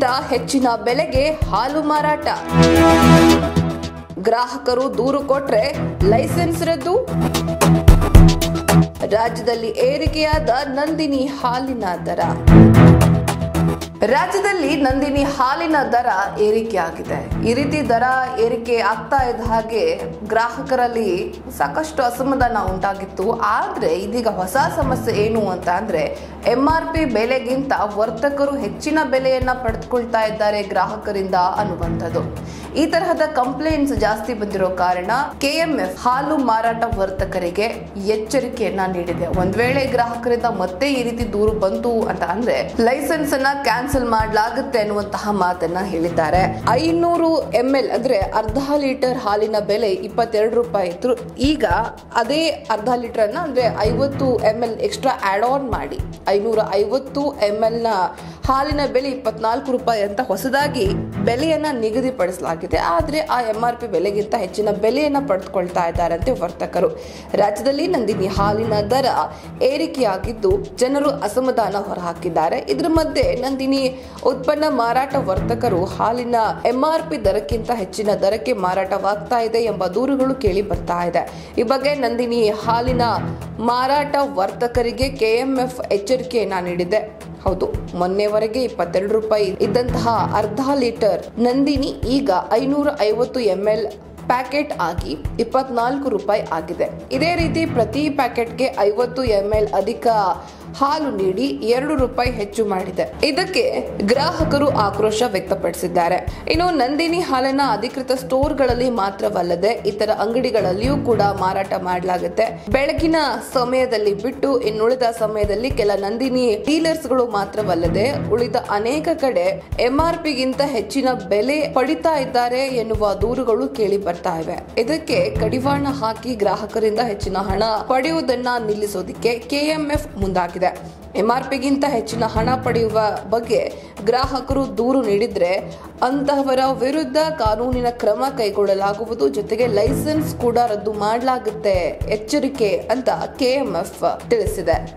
ದರಕ್ಕಿಂತ ಹೆಚ್ಚಿನ ಬೆಲೆಗೆ ಹಾಲು ಮಾರಾಟ ಗ್ರಾಹಕರು ದೂರು ಕೊಟ್ರೆ ಲೈಸೆನ್ಸ್ ರದ್ದು ರಾಜ್ಯದಲ್ಲಿ ಏರಿಕೆಯಾದ ನಂದಿನಿ ಹಾಲಿನ ದರ ರಾಜ್ಯದಲ್ಲಿ ನಂದಿನಿ ಹಾಲಿನ ದರ ಏರಿಕೆಯಾಗಿದೆ ಈ ರೀತಿ ದರ ಏರಿಕೆ ಆಗ್ತಾ ಇದ್ದ ಹಾಗೆ ಗ್ರಾಹಕರಲ್ಲಿ ಸಾಕಷ್ಟು ಅಸಮಾಧಾನ ಉಂಟಾಗಿತ್ತು ಆದ್ರೆ ಇದೀಗ ಹೊಸ ಸಮಸ್ಯೆ ಏನು ಅಂತ ಅಂದ್ರೆ ಎಂ ಆರ್ ಪಿ ಬೆಲೆಗಿಂತ ವರ್ತಕರು ಹೆಚ್ಚಿನ ಬೆಲೆಯನ್ನ ಪಡೆದುಕೊಳ್ತಾ ಇದ್ದಾರೆ ಗ್ರಾಹಕರಿಂದ ಅನ್ನುವಂಥದ್ದು ಈ ತರಹದ ಕಂಪ್ಲೇಂಟ್ಸ್ ಜಾಸ್ತಿ ಬಂದಿರೋ ಕಾರಣ ಕೆಎಂಎಫ್ ಹಾಲು ಮಾರಾಟ ವರ್ತಕರಿಗೆ ಎಚ್ಚರಿಕೆಯನ್ನ ನೀಡಿದೆ ಒಂದ್ ವೇಳೆ ಗ್ರಾಹಕರಿಂದ ಮತ್ತೆ ಈ ರೀತಿ ದೂರು ಬಂತು ಅಂತ ಅಂದ್ರೆ ಲೈಸೆನ್ಸ್ ಅನ್ನ ಕ್ಯಾನ್ಸಲ್ ಮಾಡಲಾಗುತ್ತೆ ಅನ್ನುವಂತಹ ಮಾತನ್ನ ಹೇಳಿದ್ದಾರೆ ಐನೂರು ಎಂ ಎಲ್ ಅಂದ್ರೆ ಅರ್ಧ ಲೀಟರ್ ಹಾಲಿನ ಬೆಲೆ ಇಪ್ಪತ್ತೆರಡು ರೂಪಾಯಿ ಇತ್ತು ಈಗ ಅದೇ ಅರ್ಧ ಲೀಟರ್ ಅನ್ನ ಅಂದ್ರೆ ಐವತ್ತು M L extra add on ಮಾಡಿ ಐನೂರ ಐವತ್ತು ಎಂ ಎಲ್ ನ ಹಾಲಿನ ಬೆಲೆ ಇಪ್ಪತ್ನಾಲ್ಕು ರೂಪಾಯಿ ಅಂತ ಹೊಸದಾಗಿ ಬೆಲೆಯನ್ನ ನಿಗದಿಪಡಿಸಲಾಗಿದೆ ಆದ್ರೆ ಆ ಎಂ ಆರ್ ಪಿ ಬೆಲೆಗಿಂತ ಹೆಚ್ಚಿನ ಬೆಲೆಯನ್ನ ಪಡೆದುಕೊಳ್ತಾ ಇದ್ದಾರಂತೆ ವರ್ತಕರು ರಾಜ್ಯದಲ್ಲಿ ನಂದಿನಿ ಹಾಲಿನ ದರ ಏರಿಕೆಯಾಗಿದ್ದು ಜನರು ಅಸಮಾಧಾನ ಹೊರಹಾಕಿದ್ದಾರೆ ಇದರ ಮಧ್ಯೆ ನಂದಿನಿ ಉತ್ಪನ್ನ ಮಾರಾಟ ವರ್ತಕರು ಹಾಲಿನ ಎಂಆರ್ ಪಿ ದರಕ್ಕಿಂತ ಹೆಚ್ಚಿನ ದರಕ್ಕೆ ಮಾರಾಟವಾಗ್ತಾ ಇದೆ ಎಂಬ ದೂರುಗಳು ಕೇಳಿ ಬರ್ತಾ ಇದೆ ಈ ಬಗ್ಗೆ ನಂದಿನಿ ಹಾಲಿನ ಮಾರಾಟ ವರ್ತಕರಿಗೆ ಕೆಎಂಎಫ್ ಎಚ್ಚರಿಕೆಯನ್ನ ನೀಡಿದೆ ಹೌದು ಮೊನ್ನೆವರೆಗೆ ಇಪ್ಪತ್ತೆರಡು ರೂಪಾಯಿ ಇದ್ದಂತಹ ಅರ್ಧ ಲೀಟರ್ ನಂದಿನಿ ಈಗ ಐನೂರ ಐವತ್ತು ಎಂ ಎಲ್ ಪ್ಯಾಕೆಟ್ ಆಗಿ ಇಪ್ಪತ್ನಾಲ್ಕು ರೂಪಾಯಿ ಆಗಿದೆ ಇದೇ ರೀತಿ ಪ್ರತಿ ಪ್ಯಾಕೆಟ್ಗೆ ಐವತ್ತು ಎಂ ಎಲ್ ಅಧಿಕ ಹಾಲು ನೀಡಿ ಎರಡು ರೂಪಾಯಿ ಹೆಚ್ಚು ಮಾಡಿದೆ ಇದಕ್ಕೆ ಗ್ರಾಹಕರು ಆಕ್ರೋಶ ವ್ಯಕ್ತಪಡಿಸಿದ್ದಾರೆ ಇನ್ನು ನಂದಿನಿ ಹಾಲನ್ನ ಅಧಿಕೃತ ಸ್ಟೋರ್ಗಳಲ್ಲಿ ಮಾತ್ರವಲ್ಲದೆ ಇತರ ಅಂಗಡಿಗಳಲ್ಲಿಯೂ ಕೂಡ ಮಾರಾಟ ಮಾಡಲಾಗುತ್ತೆ ಬೆಳಗಿನ ಸಮಯದಲ್ಲಿ ಬಿಟ್ಟು ಇನ್ನುಳಿದ ಸಮಯದಲ್ಲಿ ಕೆಲ ನಂದಿನಿ ಡೀಲರ್ಸ್ಗಳು ಮಾತ್ರವಲ್ಲದೆ ಉಳಿದ ಅನೇಕ ಕಡೆ ಎಂಆರ್ ಪಿಗಿಂತ ಹೆಚ್ಚಿನ ಬೆಲೆ ಪಡಿತಾ ಇದ್ದಾರೆ ಎನ್ನುವ ದೂರುಗಳು ಕೇಳಿ ಬರ್ತಾ ಇವೆ ಇದಕ್ಕೆ ಕಡಿವಾಣ ಹಾಕಿ ಗ್ರಾಹಕರಿಂದ ಹೆಚ್ಚಿನ ಹಣ ಪಡೆಯುವುದನ್ನ ನಿಲ್ಲಿಸೋದಿಕ್ಕೆ ಕೆಎಂಎಫ್ ಮುಂದಾಗಿದೆ ಎಂಆರ್ಪಿಗಿಂತ ಹೆಚ್ಚಿನ ಹಣ ಪಡೆಯುವ ಬಗ್ಗೆ ಗ್ರಾಹಕರು ದೂರು ನೀಡಿದ್ರೆ ಅಂತಹವರ ವಿರುದ್ಧ ಕಾನೂನಿನ ಕ್ರಮ ಕೈಗೊಳ್ಳಲಾಗುವುದು ಜೊತೆಗೆ ಲೈಸೆನ್ಸ್ ಕೂಡ ರದ್ದು ಮಾಡಲಾಗುತ್ತೆ ಎಚ್ಚರಿಕೆ ಅಂತ ಕೆಎಂಎಫ್ ತಿಳಿಸಿದೆ